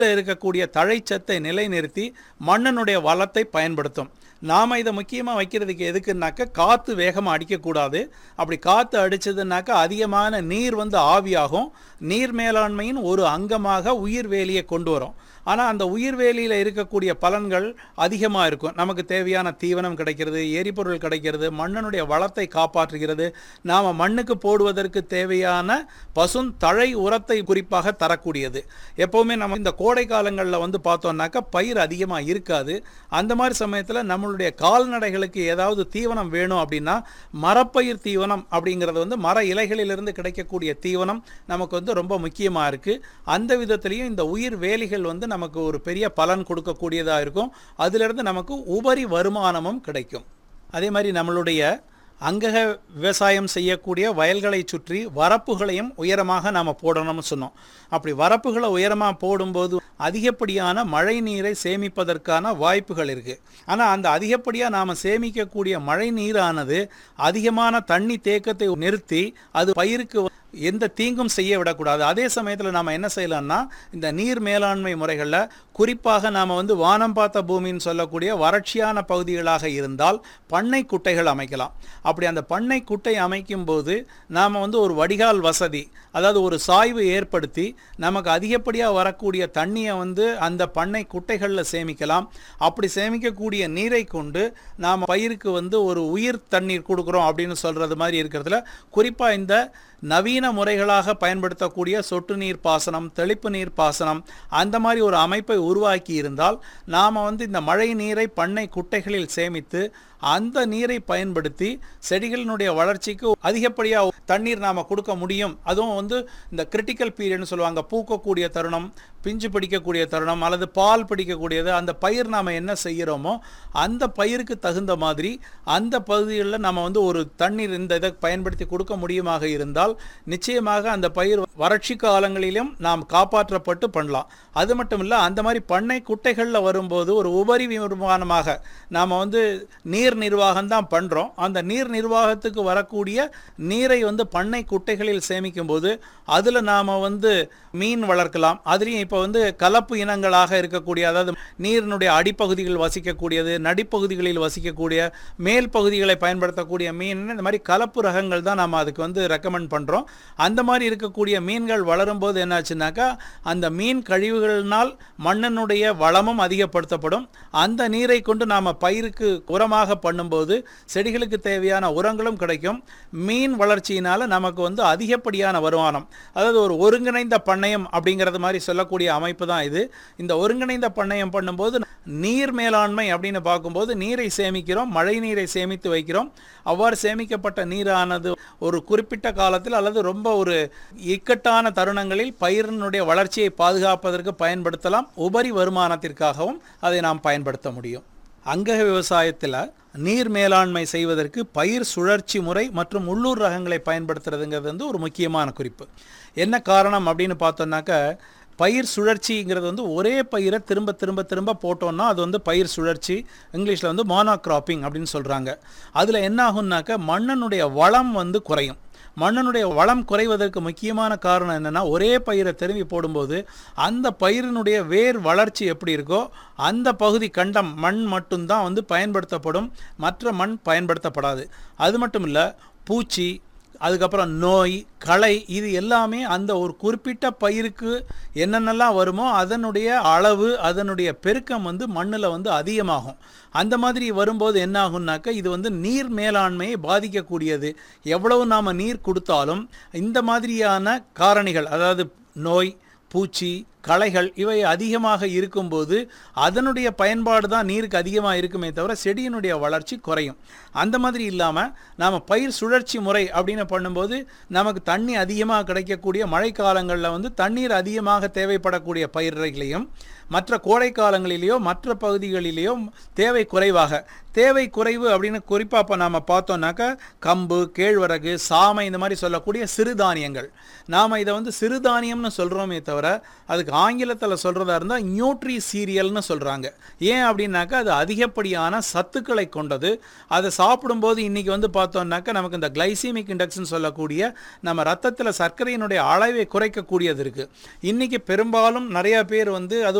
இருக்கக்கூடிய தழைச்சத்தை நிலைநிறுத்தி மண்ணினுடைய வளத்தை பயன்படுத்தும் நாம் இதை முக்கியமாக வைக்கிறதுக்கு எதுக்குன்னாக்க காற்று வேகமாக அடிக்கக்கூடாது அப்படி காற்று அடிச்சதுனாக்கா அதிகமான நீர் வந்து ஆவியாகும் நீர் மேலாண்மையின் ஒரு அங்கமாக உயிர்வேலியை கொண்டு வரும் ஆனால் அந்த உயிர்வேலியில் இருக்கக்கூடிய பலன்கள் அதிகமாக இருக்கும் நமக்கு தேவையான தீவனம் கிடைக்கிறது எரிபொருள் கிடைக்கிறது மண்ணினுடைய வளத்தை காப்பாற்றுகிறது நாம் மண்ணுக்கு போடுவதற்கு தேவையான பசும் தழை உரத்தை குறிப்பாக தரக்கூடியது எப்போவுமே நம்ம இந்த கோடை காலங்களில் வந்து பார்த்தோம்னாக்கா பயிர் அதிகமாக இருக்காது அந்த மாதிரி சமயத்தில் நம்மளுடைய கால்நடைகளுக்கு ஏதாவது தீவனம் வேணும் அப்படின்னா மரப்பயிர் தீவனம் அப்படிங்கிறது வந்து மர இலைகளிலிருந்து கிடைக்கக்கூடிய தீவனம் நமக்கு வந்து ரொம்ப முக்கியமாக இருக்குது அந்த விதத்திலையும் இந்த உயிர் வேலிகள் வந்து நமக்கு ஒரு பெரிய பலன் கொடுக்கக்கூடியதாக இருக்கும் அதிலிருந்து நமக்கு உபரி வருமானமும் கிடைக்கும் அதே மாதிரி நம்மளுடைய அங்கக விவசாயம் செய்யக்கூடிய வயல்களை சுற்றி வரப்புகளையும் உயரமாக நாம் போடணும்னு சொன்னோம் அப்படி வரப்புகளை உயரமாக போடும்போது அதிகப்படியான மழை நீரை சேமிப்பதற்கான வாய்ப்புகள் இருக்குது ஆனால் அந்த அதிகப்படியாக நாம் சேமிக்கக்கூடிய மழை நீரானது அதிகமான தண்ணி தேக்கத்தை நிறுத்தி அது பயிருக்கு எந்த தீங்கும் செய்ய விடக்கூடாது அதே சமயத்தில் நாம் என்ன செய்யலாம்னா இந்த நீர் மேலாண்மை முறைகளில் குறிப்பாக நாம் வந்து வானம் பார்த்த பூமின்னு சொல்லக்கூடிய வறட்சியான பகுதிகளாக இருந்தால் பண்ணை குட்டைகள் அமைக்கலாம் அப்படி அந்த பண்ணை குட்டை அமைக்கும் போது நாம் வந்து ஒரு வடிகால் வசதி அதாவது ஒரு சாய்வு ஏற்படுத்தி நமக்கு அதிகப்படியாக வரக்கூடிய தண்ணியை வந்து அந்த பண்ணை குட்டைகளில் சேமிக்கலாம் அப்படி சேமிக்கக்கூடிய நீரை கொண்டு நாம் பயிருக்கு வந்து ஒரு உயிர் தண்ணீர் கொடுக்குறோம் அப்படின்னு சொல்கிறது மாதிரி இருக்கிறதுல குறிப்பாக இந்த நவீன முறைகளாக பயன்படுத்தக்கூடிய சொட்டு நீர் பாசனம் தெளிப்பு நீர் பாசனம் அந்த மாதிரி ஒரு அமைப்பை உருவாக்கி இருந்தால் நாம் வந்து இந்த மழை நீரை பண்ணை குட்டைகளில் சேமித்து அந்த நீரை பயன்படுத்தி செடிகளினுடைய வளர்ச்சிக்கு அதிகப்படியாக தண்ணீர் நாம் கொடுக்க முடியும் அதுவும் வந்து இந்த கிரிட்டிக்கல் பீரியட்னு சொல்லுவாங்க பூக்கக்கூடிய தருணம் பிஞ்சு பிடிக்கக்கூடிய தருணம் அல்லது பால் பிடிக்கக்கூடியது அந்த பயிர் நாம் என்ன செய்கிறோமோ அந்த பயிருக்கு தகுந்த மாதிரி அந்த பகுதிகளில் நம்ம வந்து ஒரு தண்ணீர் இந்த இதை பயன்படுத்தி கொடுக்க முடியுமாக இருந்தால் நிச்சயமாக அந்த பயிர் வறட்சி காலங்களிலும் நாம் காப்பாற்றப்பட்டு பண்ணலாம் அது மட்டும் இல்லை அந்த மாதிரி பண்ணை குட்டைகளில் வரும்போது ஒரு உபரி வருமானமாக நாம் வந்து நீர் நிர்வாகம் தான் பண்ணுறோம் அந்த நீர் நிர்வாகத்துக்கு வரக்கூடிய நீரை வந்து பண்ணை குட்டைகளில் சேமிக்கும் போது அதில் நாம் வந்து மீன் வளர்க்கலாம் அதுலேயும் இப்போ வந்து கலப்பு இனங்களாக இருக்கக்கூடிய அதாவது நீரினுடைய அடிப்பகுதிகள் வசிக்கக்கூடியது நடிப்பகுதிகளில் வசிக்கக்கூடிய மேல் பகுதிகளை பயன்படுத்தக்கூடிய மீன் இந்த மாதிரி கலப்பு ரகங்கள் தான் நாம் அதுக்கு வந்து ரெக்கமெண்ட் பண்ணுறோம் அந்த மாதிரி இருக்கக்கூடிய மீன்கள் வளரும்போது என்னாச்சுனாக்கா அந்த மீன் கழிவுகளினால் மண்ணினுடைய வளமும் அதிகப்படுத்தப்படும் அந்த நீரை கொண்டு நாம் பயிருக்கு உரமாக பண்ணும்போது செடிகளுக்கு தேவையான உரங்களும் கிடைக்கும் மீன் வளர்ச்சியினால் நமக்கு வந்து அதிகப்படியான வருமானம் அதாவது ஒரு ஒருங்கிணைந்த பண்ணையம் அப்படிங்கிறது மாதிரி சொல்லக்கூடிய அமைப்பு தான் இது இந்த ஒருங்கிணைந்த பண்ணையம் பண்ணும்போது நீர் மேலாண்மை அப்படின்னு பார்க்கும்போது நீரை சேமிக்கிறோம் மழை நீரை சேமித்து வைக்கிறோம் அவ்வாறு சேமிக்கப்பட்ட நீரானது ஒரு குறிப்பிட்ட காலத்தில் அல்லது ரொம்ப ஒரு இக்கட்டான தருணங்களில் பயிரினுடைய வளர்ச்சியை பாதுகாப்பதற்கு பயன்படுத்தலாம் உபரி வருமானத்திற்காகவும் அதை நாம் பயன்படுத்த முடியும் அங்கக விவசாயத்தில் நீர் மேலாண்மை செய்வதற்கு பயிர் சுழற்சி முறை மற்றும் உள்ளூர் ரகங்களை பயன்படுத்துறதுங்கிறது வந்து ஒரு முக்கியமான குறிப்பு என்ன காரணம் அப்படின்னு பார்த்தோம்னாக்க பயிர் சுழற்சிங்கிறது வந்து ஒரே பயிரை திரும்ப திரும்ப திரும்ப போட்டோம்னா அது வந்து பயிர் சுழற்சி இங்கிலீஷில் வந்து மோனோக்ராப்பிங் அப்படின்னு சொல்கிறாங்க அதில் என்ன ஆகும்னாக்க மண்ணினுடைய வளம் வந்து குறையும் மண்ணினுடைய வளம் குறைவதற்கு முக்கியமான காரணம் என்னென்னா ஒரே பயிரை திரும்பி போடும்போது அந்த பயிரினுடைய வேர் வளர்ச்சி எப்படி இருக்கோ அந்த பகுதி கண்டம் மண் மட்டும்தான் வந்து பயன்படுத்தப்படும் மற்ற மண் பயன்படுத்தப்படாது அது மட்டும் இல்லை பூச்சி அதுக்கப்புறம் நோய் களை இது எல்லாமே அந்த ஒரு குறிப்பிட்ட பயிருக்கு என்னென்னலாம் வருமோ அதனுடைய அளவு அதனுடைய பெருக்கம் வந்து மண்ணில் வந்து அதிகமாகும் அந்த மாதிரி வரும்போது என்ன ஆகும்னாக்க இது வந்து நீர் மேலாண்மையை பாதிக்கக்கூடியது எவ்வளவு நாம் நீர் கொடுத்தாலும் இந்த மாதிரியான காரணிகள் அதாவது நோய் பூச்சி களைகள் இவை அதிகமாக இருக்கும்போது அதனுடைய பயன்பாடு தான் நீருக்கு அதிகமாக இருக்குமே தவிர செடியினுடைய வளர்ச்சி குறையும் அந்த மாதிரி இல்லாமல் நாம் பயிர் சுழற்சி முறை அப்படின்னு பண்ணும்போது நமக்கு தண்ணி அதிகமாக கிடைக்கக்கூடிய மழை காலங்களில் வந்து தண்ணீர் அதிகமாக தேவைப்படக்கூடிய பயிர்களையும் மற்ற கோடை காலங்களிலேயோ மற்ற பகுதிகளிலேயோ தேவை குறைவாக தேவை குறைவு அப்படின்னு குறிப்பாக இப்போ நாம் பார்த்தோம்னாக்கா கம்பு கேழ்வரகு சாமை இந்த மாதிரி சொல்லக்கூடிய சிறுதானியங்கள் நாம் இதை வந்து சிறுதானியம்னு சொல்கிறோமே தவிர அதுக்கு அதுக்கு ஆங்கிலத்தில் சொல்கிறதா இருந்தால் நியூட்ரி சீரியல்னு சொல்கிறாங்க ஏன் அப்படின்னாக்கா அது அதிகப்படியான சத்துக்களை கொண்டது அதை சாப்பிடும்போது இன்றைக்கி வந்து பார்த்தோம்னாக்கா நமக்கு இந்த கிளைசிமிக் இண்டெக்ஸ்னு சொல்லக்கூடிய நம்ம ரத்தத்தில் சர்க்கரையினுடைய அளவை குறைக்கக்கூடியது இருக்குது இன்றைக்கி பெரும்பாலும் நிறையா பேர் வந்து அது